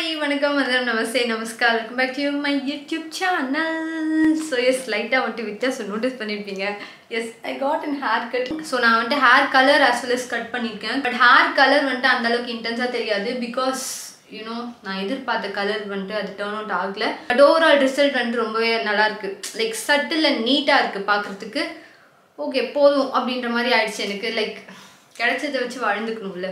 hi வணக்கம் வந்தனம் நமஸ்தே நமஸ்கார் welcome back to my YouTube channel so yes லைட்டாக வந்துட்டு வித்தியாசம் நோட்டீஸ் பண்ணியிருப்பீங்க yes I got an haircut so நான் வந்துட்டு hair colour as well as cut பண்ணியிருக்கேன் பட் ஹேர் கலர் வந்துட்டு அந்த அளவுக்கு இன்டென்ஸாக தெரியாது பிகாஸ் யூனோ நான் எதிர்பார்த்த கலர் வந்துட்டு அது டேர்ன் அவுட் ஆகல பட் ஓவரால் ரிசல்ட் வந்துட்டு ரொம்பவே நல்லா இருக்கு லைக் சட்டில் நீட்டாக இருக்குது பார்க்குறதுக்கு ஓகே போதும் அப்படின்ற மாதிரி ஆயிடுச்சு எனக்கு லைக் கிடைச்சதை வச்சு வாழ்ந்துக்கணும்ல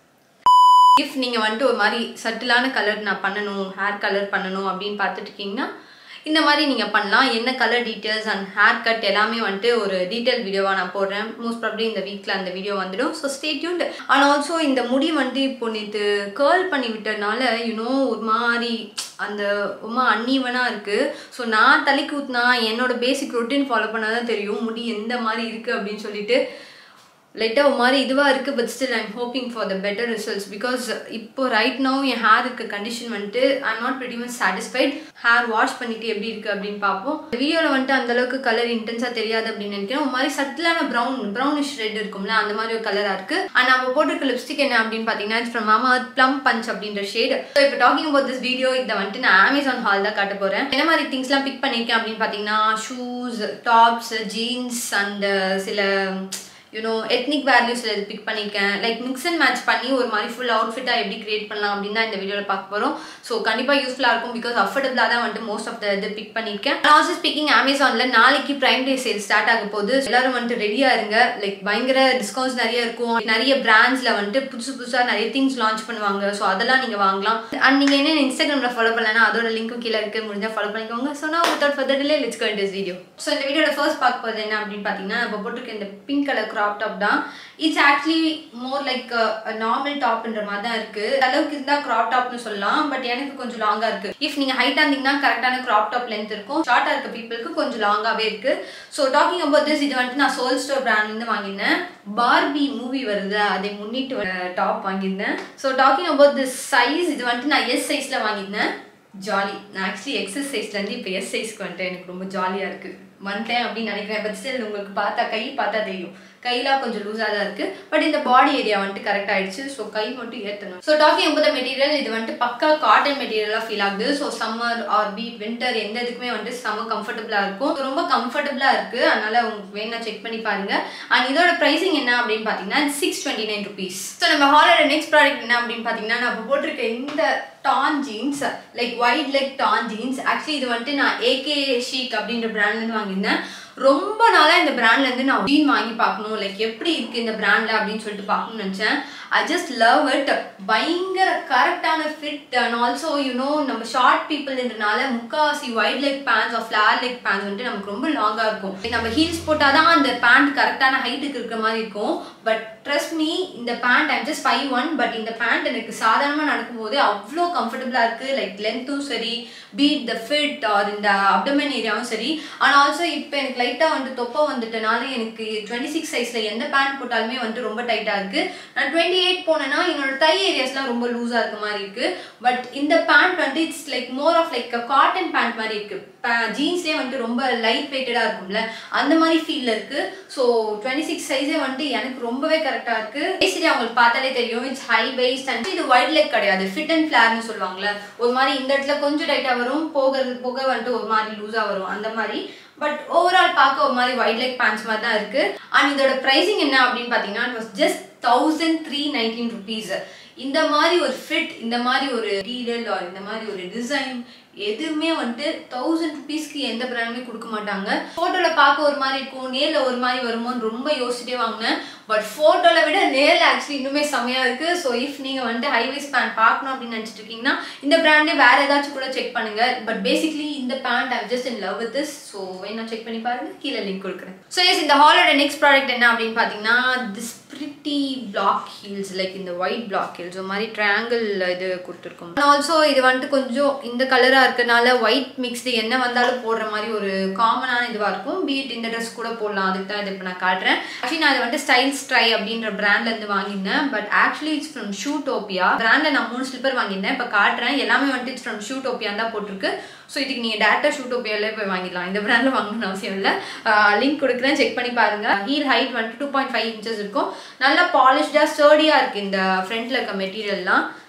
இஃப் நீங்கள் வந்துட்டு ஒரு மாதிரி சட்டிலான கலர் நான் பண்ணணும் ஹேர் கலர் பண்ணணும் அப்படின்னு பார்த்துட்டு இருக்கீங்கன்னா இந்த மாதிரி நீங்கள் பண்ணலாம் என்ன colour details and hair cut எல்லாமே வந்துட்டு ஒரு டீட்டெயில் வீடியோவாக நான் போடுறேன் மோஸ்ட் ப்ராப்ளி இந்த வீக்கில் அந்த வீடியோ வந்துடும் so stay tuned and also இந்த முடி வந்துட்டு இப்போ நேற்று கேர்ள் பண்ணி விட்டனால யூனோ ஒரு மாதிரி அந்த ரொம்ப அன்னீவனாக இருக்குது ஸோ நான் தலைக்கு ஊற்றினா என்னோட பேசிக் ரொட்டீன் ஃபாலோ பண்ணால் தான் தெரியும் முடி எந்த மாதிரி இருக்குது அப்படின்னு சொல்லிட்டு லைட்டாக ஒரு மாதிரி இதுவாக இருக்குது but still I'm hoping for the better results because இப்போ ரைட் நோ என் ஹேர் இருக்க கண்டிஷன் வந்துட்டு I'm not very much satisfied hair wash பண்ணிட்டு எப்படி இருக்குது அப்படின்னு பார்ப்போம் வீடியோவில் வந்துட்டு அந்த அளவுக்கு கலர் இன்டென்ஸாக தெரியாது அப்படின்னு நினைக்கிறேன் ஒரு மாதிரி சட்டிலான ப்ரௌன் ப்ரௌனிஷ் ரெட் இருக்கும்ல அந்த மாதிரி ஒரு கலராக இருக்குது அண்ட் நம்ம போட்டிருக்க லிப்ஸ்டிக் என்ன அப்படின்னு பார்த்தீங்கன்னா ஃப்ரம் மாமா ப்ளம் பஞ்ச் அப்படின்ற ஷேடு ஸோ இப்போ டாக்கிங் அபவுட் திஸ் வீடியோ இதை வந்துட்டு நான் அமேசான் ஹால் தான் காட்ட போகிறேன் என்ன மாதிரி திங்ஸ்லாம் பிக் பண்ணியிருக்கேன் அப்படின்னு பார்த்தீங்கன்னா ஷூஸ் டாப்ஸ் ஜீன்ஸ் அண்ட் சில யூனோ எத்னிக் வேல்யூஸில் இது பிக் பண்ணியிருக்கேன் லைக் மிக்ஸ் அண்ட் மேட்ச் பண்ணி ஒரு மாதிரி ஃபுல் அவுட்ஃபிட்டாக எப்படி கிரியேட் பண்ணலாம் அப்படின்னு தான் இந்த வீடியோவில் பார்க்க போகிறோம் ஸோ கண்டிப்பாக யூஸ்ஃபுல்லாக இருக்கும் பிகாஸ் அஃபோர்டபுளாக தான் வந்துட்டு மோஸ்ட் ஆஃப் த இது பிக் பண்ணியிருக்கேன் ஆல்சோ ஸ்பீக்கிங் அமேசானில் நாளைக்கு ப்ரைம் டே சேல் ஸ்டார்ட் ஆக போகுது எல்லாரும் வந்துட்டு ரெடியாக இருங்க லைக் பயங்கர டிஸ்கவுண்ட்ஸ் நிறைய இருக்கும் நிறைய பிராண்ட்ஸில் வந்துட்டு புதுசு புதுசாக நிறைய திங்ஸ் லான்ச் பண்ணுவாங்க ஸோ அதெல்லாம் நீங்கள் வாங்கலாம் அண்ட் நீங்கள் என்ன இன்ஸ்டாகிராமில் ஃபாலோ பண்ணலன்னா அதோட லிங்க்கும் கீழே இருக்கு முடிஞ்சால் ஃபாலோ பண்ணிக்கோங்க ஸோ நான் without further delay let's go this video so இந்த வீடியோட ஃபர்ஸ்ட் பார்க்க போகிறது என்ன அப்படின்னு பார்த்தீங்கன்னா இப்போ போட்டிருக்க இந்த பிங்க் கலர் கிராப் டாப் தான் it's actually more like normal டாப்ன்ற மாதிரி தான் இருக்கு அளவுக்கு இருந்தா கிராப் டாப்னு சொல்லலாம் பட் எனக்கு கொஞ்சம் லாங்கா இருக்கு இஃப் நீங்க ஹைட்டா இருந்தீங்கன்னா கரெக்டான கிராப் டாப் லென்த் இருக்கும் ஷார்ட்டா இருக்க பீப்புளுக்கு கொஞ்சம் லாங்காவே இருக்கு ஸோ டாக்கிங் அபவுட் திஸ் இது வந்துட்டு நான் சோல் ஸ்டோர் பிராண்ட்ல இருந்து வாங்கியிருந்தேன் பார்பி மூவி வருது அதை முன்னிட்டு டாப் வாங்கியிருந்தேன் so talking about this size இது வந்துட்டு நான் எஸ் சைஸ்ல வாங்கியிருந்தேன் ஜாலி நான் ஆக்சுவலி எக்ஸஸ் சைஸ்லேருந்து இப்போ எஸ் சைஸ்க்கு வந்துட்டு எனக்கு ரொம்ப ஜாலியாக இருக்குது வந்துட்டேன் அப்படின்னு நினைக்கிறேன் பட் ஸ்டில் உங்களுக்கு பார்த்தா கை பார்த்தா தெரியும் கையெல்லாம் கொஞ்சம் லூஸாக தான் இருக்குது பட் இந்த பாடி ஏரியா வந்துட்டு கரெக்ட் ஆயிடுச்சு ஸோ கை மட்டும் ஏற்றணும் so talking about the material இது வந்துட்டு பக்கா காட்டன் மெட்டீரியலாக ஃபீல் ஆகுது so summer or be it winter எந்த இதுக்குமே வந்துட்டு செம்ம கம்ஃபர்டபுளாக இருக்கும் ரொம்ப கம்ஃபர்டபுளாக இருக்குது அதனால உங்களுக்கு வேணா செக் பண்ணி பாருங்க அண்ட் இதோட ப்ரைசிங் என்ன அப்படின்னு பார்த்தீங்கன்னா six twenty nine rupees so நம்ம ஹாலோட நெக்ஸ்ட் ப்ராடக்ட் என்ன அப்படின்னு பார்த்தீங்கன்னா நான் இப்போ போட்டிருக்க இந்த tan jeans like wide leg tan jeans actually இது வந்துட்டு நான் ஏகே ஷீக் அப்படின்ற பிராண்ட்லேருந்து வாங்கியிருந்தேன் ரொம்ப நாளாக இந்த பிராண்ட்லேருந்து நான் ஜீன் வாங்கி பார்க்கணும் லைக் எப்படி இருக்குது இந்த பிராண்டில் அப்படின்னு சொல்லிட்டு பார்க்கணும்னு நினச்சேன் ஐ ஜஸ்ட் லவ் இட் பயங்கர கரெக்டான ஃபிட் அண்ட் ஆல்சோ யூனோ நம்ம ஷார்ட் பீப்புள்ன்றனால முக்காவாசி wide leg pants or flare leg pants வந்துட்டு நமக்கு ரொம்ப லாங்காக இருக்கும் நம்ம ஹீல்ஸ் போட்டால் தான் அந்த பேண்ட் கரெக்டான ஹைட்டுக்கு இருக்கிற மாதிரி இருக்கும் பட் ட்ரஸ்ட் மீ இந்த pant I'm just five one but இந்த பேண்ட் எனக்கு சாதாரணமாக நடக்கும்போது அவ்வளோ கம்ஃபர்டபுளாக இருக்குது லைக் லென்த்தும் சரி பீட் த ஃபிட் ஆர் இந்த அப்டமன் ஏரியாவும் சரி ஆனால் ஆல்சோ இப்போ எனக்கு லைட்டாக வந்துட்டு தொப்பை வந்துட்டனால எனக்கு டுவெண்ட்டி சிக்ஸ் சைஸில் எந்த பேண்ட் போட்டாலுமே வந்துட்டு ரொம்ப டைட்டாக இருக்குது நான் டுவெண்ட்டி எயிட் போனேன்னா என்னோட தை ஏரியாஸ்லாம் ரொம்ப லூஸாக இருக்க மாதிரி இருக்குது பட் இந்த பேண்ட் வந்து it's like more of like cotton pant மாதிரி இருக்குது ஜீன்ஸ்லேயே வந்துட்டு ரொம்ப லைட் வெயிட்டடாக இருக்கும்ல அந்த மாதிரி ஃபீலில் இருக்குது ஸோ டுவெண்ட்டி சிக்ஸ் சைஸே வந்துட்டு எனக்கு ரொம்பவே கரெக்டாக இருக்குது பேசிட்டு அவங்களுக்கு பார்த்தாலே தெரியும் இட்ஸ் ஹை வெயிஸ்ட் அண்ட் இது ஒயிட் லெக் கிடையாது ஃபிட் அண்ட் ஃபிளார்னு சொல்லுவாங்கல்ல ஒரு மாதிரி இந்த இடத்துல கொஞ்சம் டைட்டாக வரும் போகிறது போக வந்துட்டு ஒரு மாதிரி லூஸாக வரும் அந்த மாதிரி பட் ஓவரால் பார்க்க ஒரு மாதிரி ஒயிட் லெக் பேண்ட்ஸ் மாதிரி தான் இருக்கு அண்ட் இதோட ப்ரைசிங் என்ன அப்படின்னு பார்த்தீங்கன்னா it was just thousand three nineteen rupees இந்த மாதிரி ஒரு ஃபிட் இந்த மாதிரி ஒரு டீடல் ஆர் இந்த மாதிரி ஒரு டிசைன் எதுவுமே வந்துட்டு தௌசண்ட் ருபீஸ்க்கு எந்த பிராண்டுமே கொடுக்க மாட்டாங்க ஃபோட்டோவில் பார்க்க ஒரு மாதிரி இருக்கும் நேரில் ஒரு மாதிரி வருமோன்னு ரொம்ப யோசிச்சுட்டே வாங்கினேன் பட் ஃபோட்டோவில் விட நேரில் ஆக்சுவலி இன்னுமே செம்மையாக இருக்குது ஸோ இஃப் நீங்கள் வந்துட்டு ஹைவேஸ் பேண்ட் பார்க்கணும் அப்படின்னு நினச்சிட்டு இருக்கீங்கன்னா இந்த பிராண்டே வேறு ஏதாச்சும் கூட செக் பண்ணுங்க பட் பேசிக்லி இந்த pant I just in love with this so வேணா செக் பண்ணி பாருங்க கீழே லிங்க் கொடுக்குறேன் ஸோ எஸ் இந்த ஹாலோட நெக்ஸ்ட் ப்ராடக்ட் என்ன அப்படின்னு பார்த்தீங்கன்னா this pretty block heels like இந்த ஒயிட் பிளாக் ஹீல்ஸ் ஒரு மாதிரி ட்ரையாங்கிள் இது கொடுத்துருக்கோம் ஆல்சோ இது வந்துட்டு கொஞ்சம் இந்த கலராக இருக்கனால ஒயிட் மிக்ஸ்டு என்ன வந்தாலும் போடுற மாதிரி ஒரு காமனான இதுவாக இருக்கும் பீட் இந்த ட்ரெஸ் கூட போடலாம் அதுக்கு தான் இது இப்போ நான் காட்டுறேன் ஆக்சுவலி நான் இது வந்துட்டு ஸ்டைல்ஸ் ட்ரை அப்படின்ற பிராண்ட்ல இருந்து வாங்கியிருந்தேன் but actually it's from Shoetopia பிராண்ட்ல நான் மூணு ஸ்லிப்பர் வாங்கியிருந்தேன் இப்போ காட்டுறேன் எல்லாமே வந்துட்டு இட்ஸ் ஃப்ரம் ஷூ டோப்பியா தான் போட்டிருக்கு ஸோ இதுக்கு நீங்கள் டேரக்டாக ஷூ டோப்பியாலே போய் வாங்கிடலாம் இந்த பிராண்டில் வாங்கணும்னு அவசியம் இல்லை லிங்க் கொடுக்குறேன் செக் பண்ணி பாருங்க ஹீல் ஹைட் வந்துட்டு டூ பாயிண்ட் ஃபைவ் இன்ச்சஸ் இருக்கும் நல்லா பாலிஷ்டாக ஸ்டர்டியாக இருக்குது இந்த ஃப்ரண்ட்டில் இருக்க மெட்டீரியல்லாம்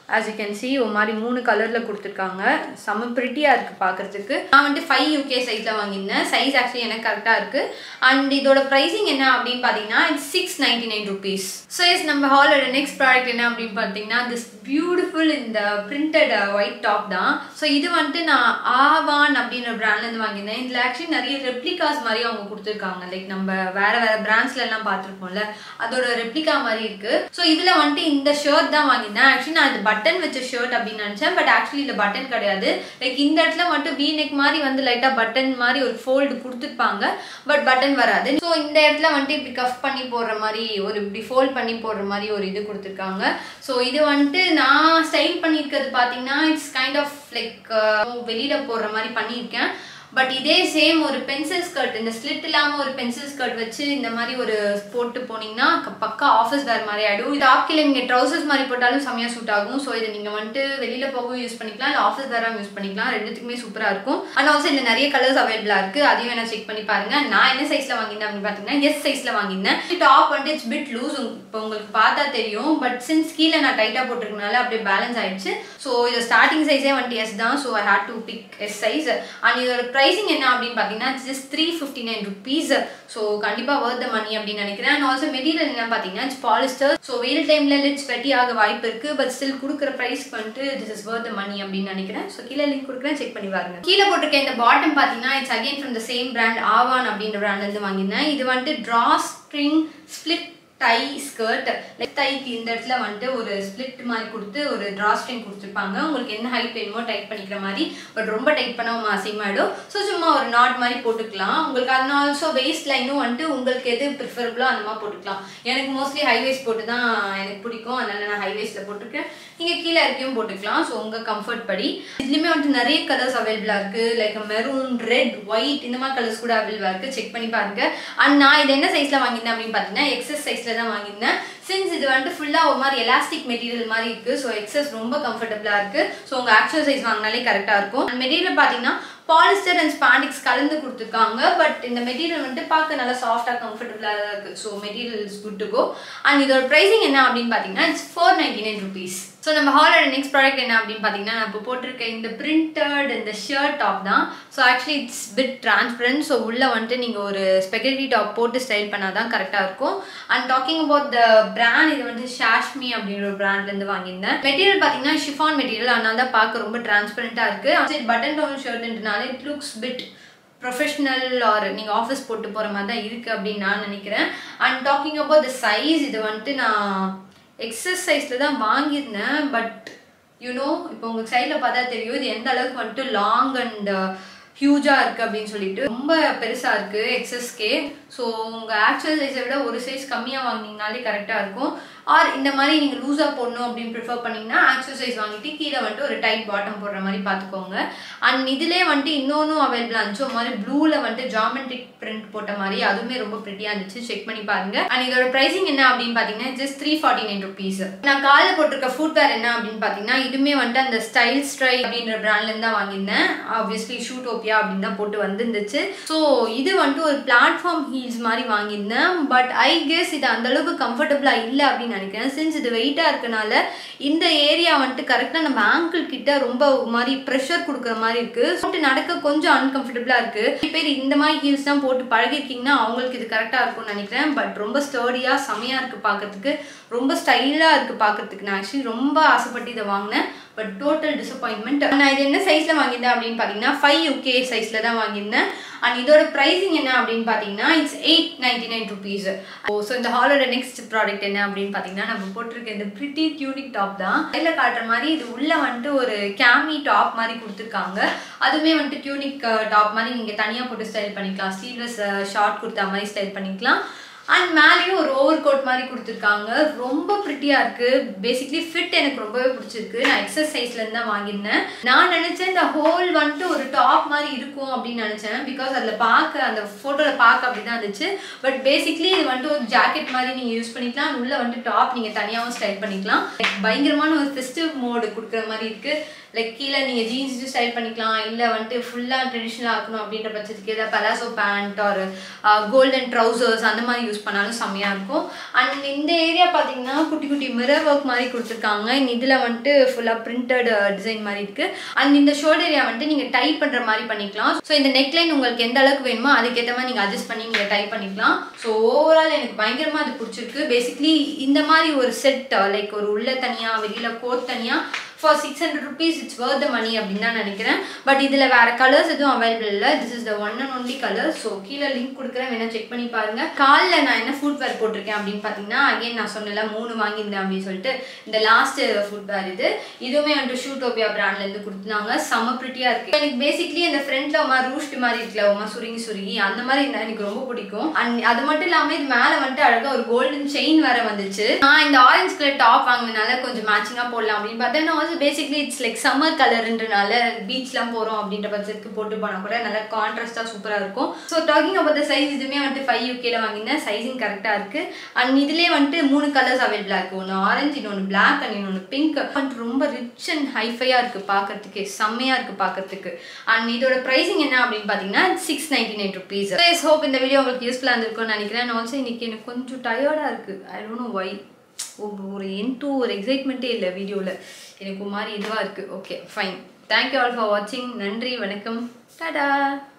ஆஸ் யூ கேன் see ஒரு மாதிரி மூணு கலரில் கொடுத்துருக்காங்க செம்ம ப்ரிட்டியாக இருக்குது பார்க்குறதுக்கு நான் வந்துட்டு ஃபைவ் யூகே சைஸில் வாங்கியிருந்தேன் சைஸ் ஆக்சுவலி எனக்கு கரெக்டாக இருக்குது அண்ட் இதோட ப்ரைஸிங் என்ன அப்படின்னு பார்த்தீங்கன்னா it's six ninety nine rupees so yes நம்ம ஹாலோட நெக்ஸ்ட் ப்ராடக்ட் என்ன அப்படின்னு பார்த்தீங்கன்னா திஸ் பியூட்டிஃபுல் இந்த பிரிண்டட் ஒயிட் டாப் தான் ஸோ இது வந்துட்டு நான் ஆவான் அப்படின்ற பிராண்ட்லேருந்து வாங்கியிருந்தேன் இதில் ஆக்சுவலி நிறைய ரெப்ளிகாஸ் மாதிரி அவங்க கொடுத்துருக்காங்க லைக் நம்ம வேற வேற பிராண்ட்ஸ்ல எல்லாம் பார்த்துருப்போம்ல அதோட ரெப்ளிகா மாதிரி இருக்கு ஸோ இதில் வந்துட்டு இந்த ஷர்ட் தான் வாங்கியிருந்தேன் ஆக்சுவலி நான் இது பட்டன் வச்ச ஷர்ட் அப்படின்னு நினச்சேன் பட் ஆக்சுவலி இதில் பட்டன் கிடையாது லைக் இந்த இடத்துல மட்டும் வி நெக் மாதிரி வந்து லைட்டாக பட்டன் மாதிரி ஒரு ஃபோல்டு கொடுத்துருப்பாங்க பட் பட்டன் வராது ஸோ இந்த இடத்துல வந்துட்டு இப்படி கஃப் பண்ணி போடுற மாதிரி ஒரு இப்படி ஃபோல்ட் பண்ணி போடுற மாதிரி ஒரு இது கொடுத்துருக்காங்க ஸோ இது வந்துட்டு நான் ஸ்டைல் பண்ணியிருக்கிறது பார்த்தீங்கன்னா இட்ஸ் கைண்ட் ஆஃப் லைக் வெளியில் போடுற மாதிரி பண்ணியிருக்கேன் பட் இதே சேம் ஒரு பென்சில் ஸ்கர்ட் இந்த ஸ்லிட் இல்லாமல் ஒரு பென்சில் ஸ்கர்ட் வச்சு இந்த மாதிரி ஒரு போட்டு போனீங்கன்னா க- பக்கா ஆஃபீஸ் வேறு மாதிரி ஆகிடும் டாப் கீழே நீங்கள் ட்ரௌசர்ஸ் மாதிரி போட்டாலும் செம்மையாக சூட் ஆகும் ஸோ இதை நீங்கள் வந்துட்டு வெளியில் போகவும் யூஸ் பண்ணிக்கலாம் இல்லை ஆஃபீஸ் வேறாகவும் யூஸ் பண்ணிக்கலாம் ரெண்டுத்துக்குமே சூப்பராக இருக்கும் அண்ட் ஆல்சோ இந்த நிறைய கலர்ஸ் அவைலபிளாக இருக்குது அதையும் வேணா செக் பண்ணி பாருங்க நான் என்ன சைஸில் வாங்கியிருந்தேன் அப்படின்னு பார்த்தீங்கன்னா எஸ் சைஸில் வாங்கியிருந்தேன் டாப் வந்துட்டு இட்ஸ் பிட் லூஸ் இப்போ உங்களுக்கு பார்த்தா தெரியும் பட் சின்ஸ் கீழே நான் டைட்டாக போட்டிருக்கனால அப்படியே பேலன்ஸ் ஆயிடுச்சு ஸோ இது ஸ்டார்டிங் சைஸே வந்துட்டு எஸ் தான் so I had to pick S size and இதோட ப்ரைஸிங் என்ன அப்படின்னு பார்த்தீங்கன்னா just three fifty nine rupees so கண்டிப்பாக worth the மணி அப்படின்னு நினைக்கிறேன் அண்ட் ஆல்சோ மெட்டீரியல் என்ன பார்த்தீங்கன்னா இட்ஸ் பாலிஸ்டர் ஸோ வெயில் டைமில் லிட்ஸ் வெட்டி ஆக வாய்ப்பு இருக்கு பட் ஸ்டில் கொடுக்குற ப்ரைஸ்க்கு வந்துட்டு this is worth the money அப்படின்னு நினைக்கிறேன் ஸோ கீழே லிங்க் கொடுக்குறேன் செக் பண்ணி பாருங்க கீழே போட்டிருக்க இந்த பாட்டம் பார்த்தீங்கன்னா it's again from the same brand ஆவான் அப்படின்ற பிராண்ட்லேருந்து வாங்கியிருந்தேன் இது வந்துட்டு drawstring split tie skirt like தைக்கு இந்த இடத்துல வந்துட்டு ஒரு ஸ்பிளிட் மாதிரி கொடுத்து ஒரு ட்ரா ஸ்ட்ரிங் கொடுத்துருப்பாங்க உங்களுக்கு என்ன ஹைட் வேணுமோ டைட் பண்ணிக்கிற மாதிரி பட் ரொம்ப டைட் பண்ணாமல் அசிங்கமாயிடும் ஸோ சும்மா ஒரு நாட் மாதிரி போட்டுக்கலாம் உங்களுக்கு அதனால ஆல்சோ வெயிஸ்ட் லைனும் வந்துட்டு உங்களுக்கு எது ப்ரிஃபரபிளோ அந்த மாதிரி போட்டுக்கலாம் எனக்கு மோஸ்ட்லி ஹைவேஸ் போட்டு தான் எனக்கு பிடிக்கும் அதனால நான் ஹைவேஸில் போட்டிருக்கேன் நீங்கள் கீழே இறக்கியும் போட்டுக்கலாம் ஸோ உங்கள் கம்ஃபர்ட் படி இதுலேயுமே வந்துட்டு நிறைய கலர்ஸ் அவைலபிளாக இருக்குது லைக் மெரூன் ரெட் ஒயிட் இந்த மாதிரி கலர்ஸ் கூட அவைலபிளாக இருக்குது செக் பண்ணி பாருங்க அண்ட் நான் இது என்ன சைஸில் வாங்கியிருந்தேன் அப்படின்னு பார்த்தீங்கன்னா எக்ஸஸ் சைஸில் தான் வாங்கியிருந்தேன் சின்ஸ் இது வந்துட்டு ஃபுல்லாக ஒரு மாதிரி எலாஸ்டிக் மெட்டீரியல் மாதிரி இருக்குது ஸோ எக்ஸஸ் ரொம்ப கம்ஃபர்டபுளாக இருக்குது ஸோ உங்கள் ஆக்சுவல் சைஸ் வாங்கினாலே கரெக்டாக இருக்கும் அண்ட் மெட்டீரியல் பார்த்தீங்கன்னா பாலிஸ்டர் அண்ட் ஸ்பாண்டிக்ஸ் கலந்து கொடுத்துருக்காங்க பட் இந்த மெட்டீரியல் வந்துட்டு பார்க்க நல்லா சாஃப்டாக கம்ஃபர்டபுளாக தான் இருக்குது so material is good to go and இதோட ப்ரைஸிங் என்ன அப்படின்னு பார்த்தீங்கன்னா it's four ninety nine rupees so நம்ம ஹாலோட நெக்ஸ்ட் ப்ராடக்ட் என்ன அப்படின்னு பார்த்தீங்கன்னா நான் இப்போ போட்டிருக்க இந்த பிரிண்டட் இந்த ஷர்ட் டாப் தான் so actually it's bit transparent so உள்ளே வந்துட்டு நீங்கள் ஒரு ஸ்பெகலிட்டி டாப் போட்டு ஸ்டைல் பண்ணால் தான் கரெக்டாக இருக்கும் and talking about the brand இது வந்து ஷாஷ்மி அப்படின்ற ஒரு பிராண்ட்லேருந்து வாங்கியிருந்தேன் மெட்டீரியல் பார்த்தீங்கன்னா ஷிஃபான் மெட்டீரியல் அதனால தான் பார்க்க ரொம்ப டிரான்ஸ்பரண்ட்டாக இருக்குது பட்டன் டவுன் ஷர்ட்ன்றனால it looks bit professional or நீங்கள் ஆஃபீஸ் போட்டு போகிற மாதிரி தான் இருக்குது அப்படின்னு நான் நினைக்கிறேன் and talking about the size இது வந்துட்டு நான் எக்ஸஸ் சைஸில் தான் வாங்கியிருந்தேன் பட் யூனோ இப்போ உங்களுக்கு சைடில் பார்த்தா தெரியும் இது எந்த அளவுக்கு வந்துட்டு லாங் அண்ட் ஹியூஜாக இருக்குது அப்படின்னு சொல்லிட்டு ரொம்ப பெருசாக இருக்குது எக்ஸஸ்கே ஸோ உங்கள் ஆக்சுவல் சைஸை விட ஒரு சைஸ் கம்மியாக வாங்கினீங்கனாலே கரெக்டாக இருக்கும் ஆர் இந்த மாதிரி நீங்கள் லூஸாக போடணும் அப்படின்னு ப்ரிஃபர் பண்ணிங்கன்னா ஆக்சுவல் சைஸ் வாங்கிட்டு கீழே வந்துட்டு ஒரு டைட் பாட்டம் போடுற மாதிரி பார்த்துக்கோங்க அண்ட் இதிலே வந்துட்டு இன்னொன்றும் அவைலபிளாக இருந்துச்சு ஒரு மாதிரி ப்ளூவில் வந்துட்டு ஜாமெட்ரிக் பிரிண்ட் போட்ட மாதிரி அதுவுமே ரொம்ப ப்ரிட்டியாக இருந்துச்சு செக் பண்ணி பாருங்க அண்ட் இதோட ப்ரைஸிங் என்ன அப்படின்னு பார்த்தீங்கன்னா just three forty nine rupees நான் காலில் போட்டிருக்க ஃபுட்வேர் என்ன அப்படின்னு பார்த்தீங்கன்னா இதுவுமே வந்துட்டு அந்த ஸ்டைல் ஸ்ட்ரை அப்படின்ற பிராண்ட்லேருந்து தான் வாங்கியிருந்தேன் ஆப்வியஸ்லி ஷூட்டோப்பியா அப்படின்னு தான் போட்டு வந்துருந்துச்சு ஸோ இது வந்துட்டு ஒரு பிளாட்ஃபார்ம் ஹீல்ஸ் மாதிரி வாங்கியிருந்தேன் பட் ஐ கெஸ் இது அந்த அளவுக்கு கம்ஃபர்டபுளாக இல்லை அப்படின்னு நினைக்கிறேன் சின்ஸ் இது வெயிட்டாக இருக்கனால இந்த ஏரியா வந்துட்டு கரெக்டாக நம்ம ஆங்கிள் கிட்ட ரொம்ப ஒரு மாதிரி ப்ரெஷர் கொடுக்குற மாதிரி இருக்கு போட்டு நடக்க கொஞ்சம் அன்கம்ஃபர்டபுளாக இருக்கு நிறைய பேர் இந்த மாதிரி ஹீல்ஸ் தான் போட்டு பழகிருக்கீங்கன்னா அவங்களுக்கு இது கரெக்டாக இருக்கும்னு நினைக்கிறேன் பட் ரொம்ப ஸ்டர்டியாக செமையாக இருக்கு பார்க்கறதுக்கு ரொம்ப ஸ்டைலாக இருக்கு பார்க்கறதுக்கு நான் ஆக்சுவலி ரொம்ப ஆசைப்பட்டு இதை வாங்கினேன் பட் டோட்டல் டிசப்பாயின்மெண்ட் நான் இது என்ன சைஸில் வாங்கியிருந்தேன் அப்படின்னு பார்த்தீங்கன்னா ஃபைவ் யூகே சைஸில் தான் வாங்கியிருந்தேன் அண்ட் இதோட ப்ரைஸிங் என்ன அப்படின்னு பார்த்தீங்கன்னா it's eight ninety nine rupees oh so இந்த ஹாலோட நெக்ஸ்ட் ப்ராடக்ட் என்ன அப்படின்னு பார்த்தீங்கன்னா நம்ம போட்டிருக்க இந்த பிரிட்டி டியூனிக் டாப் தான் கையில் காட்டுற மாதிரி இது உள்ளே வந்துட்டு ஒரு கேமி டாப் மாதிரி கொடுத்துருக்காங்க அதுவுமே வந்துட்டு டியூனிக் டாப் மாதிரி நீங்கள் தனியாக போட்டு ஸ்டைல் பண்ணிக்கலாம் ஸ்லீவ்லெஸ் ஷார்ட் கொடுத்த மாதிரி ஸ்டைல் பண்ணிக்கலாம் அண்ட் மேலேயும் ஒரு ஓவர் கோட் மாதிரி கொடுத்துருக்காங்க ரொம்ப ப்ரிட்டியாக இருக்குது பேசிக்லி ஃபிட் எனக்கு ரொம்பவே பிடிச்சிருக்கு நான் எக்ஸஸ் சைஸ்லேருந்து தான் வாங்கியிருந்தேன் நான் நினச்சேன் இந்த ஹோல் வந்துட்டு ஒரு டாப் மாதிரி இருக்கும் அப்படின்னு நினச்சேன் பிகாஸ் அதில் பார்க்க அந்த ஃபோட்டோவில் பார்க்க அப்படி தான் இருந்துச்சு பட் பேசிக்லி இது வந்துட்டு ஒரு ஜாக்கெட் மாதிரி நீங்கள் யூஸ் பண்ணிக்கலாம் உள்ளே வந்துட்டு டாப் நீங்கள் தனியாகவும் ஸ்டைல் பண்ணிக்கலாம் பயங்கரமான ஒரு ஃபெஸ்டிவ் மோடு கொடுக்குற மாதிரி இருக்குது லைக் கீழே நீங்கள் ஜீன்ஸ் ஸ்டைல் பண்ணிக்கலாம் இல்லை வந்துட்டு ஃபுல்லாக ட்ரெடிஷ்னலாக இருக்கணும் அப்படின்ற பட்சத்துக்கு ஏதாவது பலாசோ பேண்ட் ஒரு கோல்டன் ட்ரௌசர்ஸ் அந்த மாதிரி யூஸ் பண்ணாலும் செம்மையாக இருக்கும் அண்ட் இந்த ஏரியா பார்த்தீங்கன்னா குட்டி குட்டி மிரர் ஒர்க் மாதிரி கொடுத்துருக்காங்க இதில் வந்துட்டு ஃபுல்லாக பிரிண்டட் டிசைன் மாதிரி இருக்குது அண்ட் இந்த ஷோல்டர் ஏரியா வந்துட்டு நீங்கள் டை பண்ணுற மாதிரி பண்ணிக்கலாம் ஸோ இந்த நெக்லைன் உங்களுக்கு எந்த அளவுக்கு வேணுமோ அதுக்கேற்ற மாதிரி நீங்கள் அட்ஜஸ்ட் பண்ணி நீங்கள் டை பண்ணிக்கலாம் ஸோ ஓவரால் எனக்கு பயங்கரமாக அது பிடிச்சிருக்கு பேசிக்லி இந்த மாதிரி ஒரு செட் லைக் ஒரு உள்ள தனியாக வெளியில் கோட் தனியாக for six hundred rupees it's worth the money அப்படின்னு தான் நினைக்கிறேன் பட் இதில் வேறு கலர்ஸ் எதுவும் அவைலபிள் இல்லை this is the one and only colour so கீழே லிங்க் கொடுக்குறேன் வேணா செக் பண்ணி பாருங்க காலில் நான் என்ன ஃபுட் வேர் போட்டிருக்கேன் அப்படின்னு பார்த்தீங்கன்னா அகைன் நான் சொன்னல மூணு வாங்கியிருந்தேன் அப்படின்னு சொல்லிட்டு இந்த லாஸ்ட் ஃபுட் வேர் இது இதுவுமே வந்துட்டு ஷூட்டோபியா பிராண்ட்லேருந்து கொடுத்துருந்தாங்க செம்ம ப்ரிட்டியாக இருக்குது எனக்கு பேசிக்லி அந்த ஃப்ரண்ட்ல ஒரு மாதிரி ரூஸ்ட் மாதிரி இருக்குல்ல ஒரு மாதிரி சுருங்கி சுருங்கி அந்த மாதிரி இருந்தால் எனக்கு ரொம்ப பிடிக்கும் அண்ட் அது மட்டும் இல்லாமல் இது மேலே வந்துட்டு அழகாக ஒரு கோல்டன் செயின் வேற வந்துச்சு நான் இந்த ஆரஞ்சு கலர் டாப் வாங்கினால கொஞ்சம் மேட்சிங்காக போடலாம் அப்படின்னு பார்த்தேன் நான் வந்து பேசிக்லி இட்ஸ் லைக் சம்மர் கலர்ன்றனால பீச்லாம் போகிறோம் அப்படின்ற பட்சத்துக்கு போட்டு போனால் கூட நல்லா கான்ட்ராஸ்டாக சூப்பராக இருக்கும் so talking about the size இதுவுமே வந்துட்டு ஃபைவ் யூகேல வாங்கியிருந்தேன் சைஸிங் கரெக்டாக இருக்குது அண்ட் இதுலேயே வந்துட்டு மூணு கலர்ஸ் அவைலபிளாக இருக்குது ஒன்று ஆரஞ்சு இன்னொன்று பிளாக் அண்ட் இன்னொன்று பிங்க் வந்துட்டு ரொம்ப ரிச் அண்ட் ஹைஃபையாக இருக்குது பார்க்கறதுக்கு செம்மையாக இருக்குது பார்க்கறதுக்கு அண்ட் இதோட ப்ரைஸிங் என்ன அப்படின்னு பார்த்தீங்கன்னா six ninety nine rupees please hope இந்த வீடியோ உங்களுக்கு யூஸ்ஃபுல்லாக இருந்திருக்கும்னு நினைக்கிறேன் ஆல்சோ இன்னைக்கு எனக்கு கொஞ்சம் டயர்டாக இருக்குது ஐ டோன்ட் நோ வை ஒரு என்டூ ஒரு எக்ஸைட்மெண்ட்டே இல்லை வீடியோவில் எனக்கு ஒரு மாதிரி இதுவாக இருக்குது okay fine thank you all for வாட்சிங் நன்றி வணக்கம் டாடா